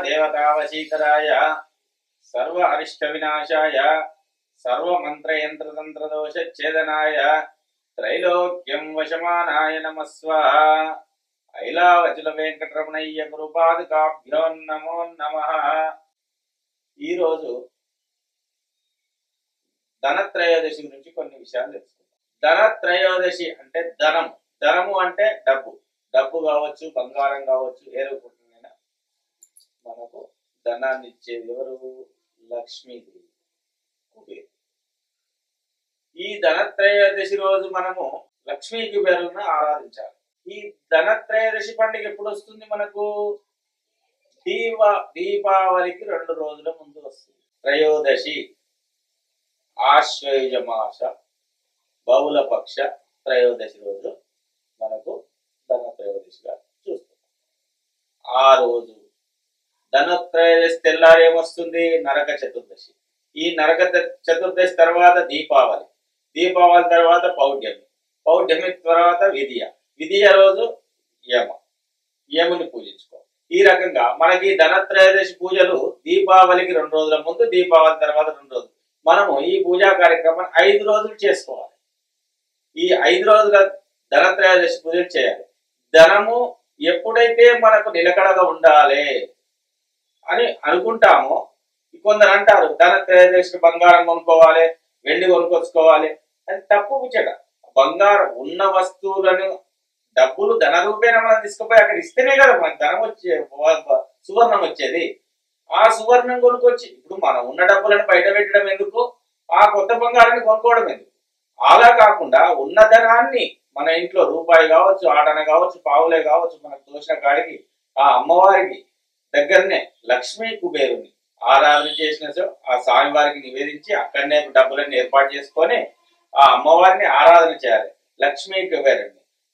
దేవతావశీకరాయ సర్వ అరిష్ట వినాశాయ సర్వ మంత్ర యంత్ర తంత్ర దోష ఛేదనాయ త్రైలోక్యం వశమానాయ నమస్వ ఐలావచుల వెంకటరమణయ్య కృపాదుకాభ్యో నమో నమ ఈరోజు ధనత్రయోదశి గురించి కొన్ని విషయాలు తెలుసుకుందాం ధనత్రయోదశి అంటే ధనం ధనము అంటే డబ్బు డబ్బు కావచ్చు బంగారం కావచ్చు ఏ రూపంగా మనకు ధనాన్ని ఇచ్చేది ఎవరు లక్ష్మీదేవి కుబేరు ఈ ధనత్రయోదశి రోజు మనము లక్ష్మీ కుబేరులను ఆరాధించాలి ఈ ధనత్రయోదశి పండుగ ఎప్పుడు వస్తుంది మనకు దీప దీపావళికి రెండు రోజుల ముందు వస్తుంది త్రయోదశి ఆశ్వయుజ మాస బహుళపక్ష త్రయోదశి రోజు మనకు ధనత్రయోదశిగా చూస్తాం ఆ రోజు ధనత్రయోదశి తెల్లారి ఏమొస్తుంది నరక చతుర్దశి ఈ నరక చ- చతుర్దశి తర్వాత దీపావళి దీపావళి తర్వాత పౌడ్యమి పౌడ్యమి తర్వాత విధియ విధియ రోజు యమ యముని పూజించుకో ఈ రకంగా మనకి ధనత్రయోదశి పూజలు దీపావళికి రెండు రోజుల ముందు దీపావళి తర్వాత రెండు రోజులు మనము ఈ పూజా కార్యక్రమాన్ని ఐదు రోజులు చేసుకోవాలి ఈ ఐదు రోజుల ధనత్రయోదశి పూజలు చేయాలి ధనము ఎప్పుడైతే మనకు నిలకడగా ఉండాలి అని అనుకుంటామో కొందరు అంటారు ధనత్రయోదశి బంగారం కొనుక్కోవాలి వెండి కొనుక్కొచ్చుకోవాలి అది తప్పు ముచ్చట బంగారం ఉన్న వస్తువులను డబ్బులు ధన రూపేణ మనం తీసుకుపోయి అక్కడ ఇస్తేనే కదా మనకి ధనం వచ్చే వ- వ- సువర్ణం వచ్చేది ఆ సువర్ణం కొనుక్కొచ్చి ఇప్పుడు మనం ఉన్న డబ్బులను బయట పెట్టడం ఎందుకు ఆ కొత్త బంగారాన్ని కొనుక్కోవడం ఎందుకు అలా కాకుండా ఉన్న ధనాన్ని మన ఇంట్లో రూపాయి కావచ్చు ఆటన కావచ్చు పావులే కావచ్చు మనకు తోచిన కాడికి ఆ అమ్మవారికి దగ్గరనే లక్ష్మీ కుబేరుని ఆరాధన చేసిన సో ఆ స్వామివారికి నివేదించి అక్కడనే డబ్బులన్నీ ఏర్పాటు చేసుకొని ఆ అమ్మవారిని ఆరాధన చేయాలి లక్ష్మీ కుబేరుని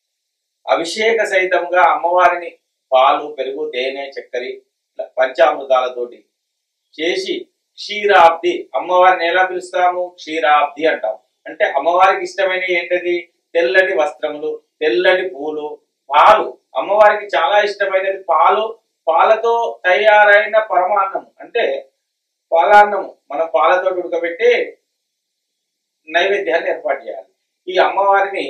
అభిషేక సహితంగా అమ్మవారిని పాలు పెరుగు తేనె చక్కెర ఇట్లా పంచామృతాలతోటి చేసి క్షీరాబ్ది అమ్మవారిని ఎలా పిలుస్తాము క్షీరాబ్ది అంటాం అంటే అమ్మవారికి ఇష్టమైన ఏంటది తెల్లటి వస్త్రములు తెల్లటి పూలు పాలు అమ్మవారికి చాలా ఇష్టమైనది పాలు పాలతో తయారైన పరమాన్నం అంటే పాలాన్నము మనం పాలతో ఉడకబెట్టి నైవేద్యాన్ని ఏర్పాటు చేయాలి ఈ అమ్మవారిని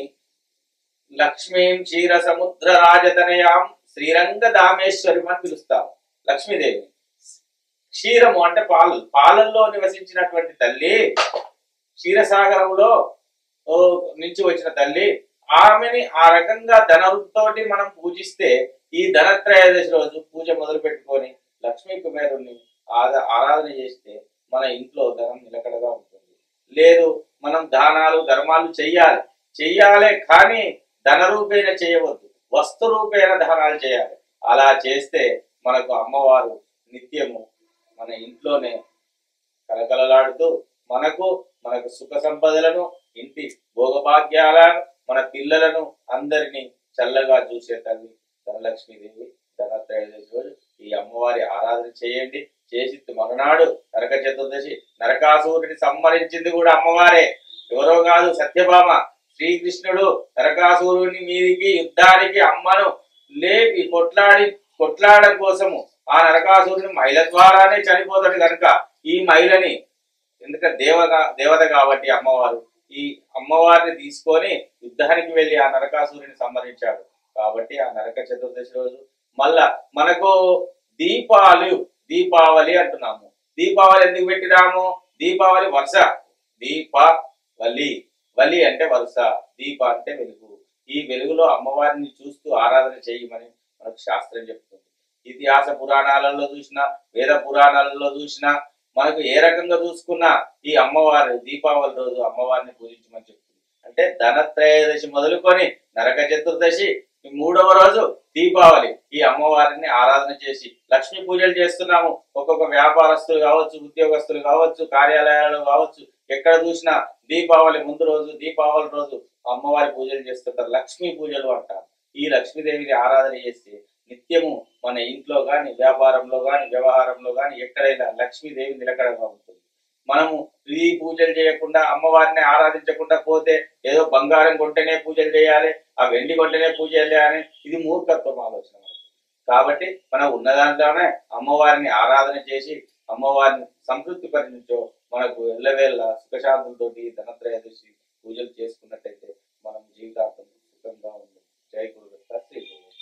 లక్ష్మీం క్షీర సముద్ర రాజతనయాం శ్రీరంగ దామేశ్వరి అని పిలుస్తాము లక్ష్మీదేవిని క్షీరము అంటే పాలు పాలల్లో నివసించినటువంటి తల్లి క్షీరసాగరంలో ఓ, నుంచి వచ్చిన తల్లి ఆమెని ఆ రకంగా ధనంతోటి మనం పూజిస్తే ఈ ధనత్రయోదశి రోజు పూజ మొదలు పెట్టుకొని లక్ష్మీ కుమారుణ్ణి ఆద- ఆరాధన చేస్తే మన ఇంట్లో ధనం నిలకడగా ఉంటుంది లేదు మనం దానాలు ధర్మాలు చెయ్యాలి చెయ్యాలి కానీ ధన రూపేణ చేయవద్దు వస్తు రూపేణ దానాలు చేయాలి అలా చేస్తే మనకు అమ్మవారు నిత్యము మన ఇంట్లోనే కలకలలాడుతూ మనకు మనకు సుఖ సంపదలను ఇంటి భోగభాగ్యాలను మన పిల్లలను అందరినీ చల్లగా చూసే తల్లి ధనలక్ష్మీదేవి ధనత్రయోదశి రోజు ఈ అమ్మవారి ఆరాధన చేయండి చేసి మరునాడు నరక చతుర్దశి నరకాసురుడిని సంహరించింది కూడా అమ్మవారే ఎవరో కాదు సత్యభామ శ్రీకృష్ణుడు నరకాసురుని మీదికి యుద్ధానికి అమ్మను లేపి కొట్లాడి కొట్లాడడం కోసము ఆ నరకాసురుని మహిళ ద్వారానే చనిపోతాడు కనుక ఈ మహిళని ఎందుకంటే దేవత దేవత కాబట్టి అమ్మవారు ఈ అమ్మవారిని తీసుకొని యుద్ధానికి వెళ్ళి ఆ నరకాసురుని సంహరించాడు కాబట్టి ఆ నరక చతుర్దశి రోజు మళ్ళా మనకు దీపాలు దీపావళి అంటున్నాము దీపావళి ఎందుకు పెట్టినాము దీపావళి వరుస దీపావళి వలి అంటే వరుస దీప అంటే వెలుగు ఈ వెలుగులో అమ్మవారిని చూస్తూ ఆరాధన చేయమని మనకు శాస్త్రం చెప్తుంది ఇతిహాస పురాణాలలో చూసినా వేద పురాణాలలో చూసినా మనకు ఏ రకంగా చూసుకున్నా ఈ అమ్మవారు దీపావళి రోజు అమ్మవారిని పూజించమని చెప్తుంది అంటే ధనత్రయోదశి మొదలుకొని నరక చతుర్దశి ఈ మూడవ రోజు దీపావళి ఈ అమ్మవారిని ఆరాధన చేసి లక్ష్మీ పూజలు చేస్తున్నాము ఒక్కొక్క వ్యాపారస్తులు కావచ్చు ఉద్యోగస్తులు కావచ్చు కార్యాలయాలు కావచ్చు ఎక్కడ చూసినా దీపావళి ముందు రోజు దీపావళి రోజు అమ్మవారి పూజలు చేస్తుంటారు లక్ష్మీ పూజలు అంటారు ఈ లక్ష్మీదేవిని ఆరాధన చేస్తే నిత్యము మన ఇంట్లో గాని వ్యాపారంలో గాని వ్యవహారంలో గాని ఎక్కడైనా లక్ష్మీదేవి నిలకడగా ఉంటుంది మనము ఈ పూజలు చేయకుండా అమ్మవారిని ఆరాధించకుండా పోతే ఏదో బంగారం కొంటేనే పూజలు చేయాలి ఆ వెండి కొంటేనే పూజలు చేయాలి ఇది మూర్ఖత్వం ఆలోచన మనకి. కాబట్టి మనం ఉన్న దాంట్లోనే అమ్మవారిని ఆరాధన చేసి అమ్మవారిని సంతృప్తి పరిచో మనకు ఎల్లవేళ్ళ సుఖశాంతులతోటి ధనత్రయోదశి పూజలు చేసుకున్నట్టయితే మనం జీవితాంతం సుఖంగా ఉంటుంది జై గురుదత్త శ్రీ గురుదత్త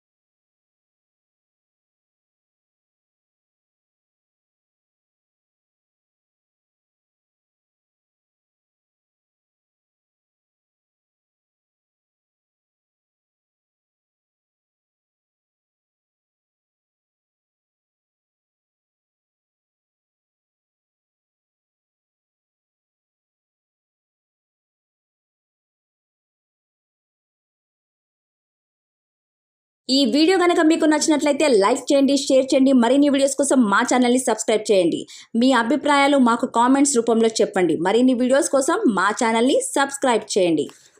ఈ వీడియో కనుక మీకు నచ్చినట్లయితే లైక్ చేయండి షేర్ చేయండి మరిన్ని వీడియోస్ కోసం మా ఛానల్ని సబ్స్క్రైబ్ చేయండి మీ అభిప్రాయాలు మాకు కామెంట్స్ రూపంలో చెప్పండి మరిన్ని వీడియోస్ కోసం మా ఛానల్ని సబ్స్క్రైబ్ చేయండి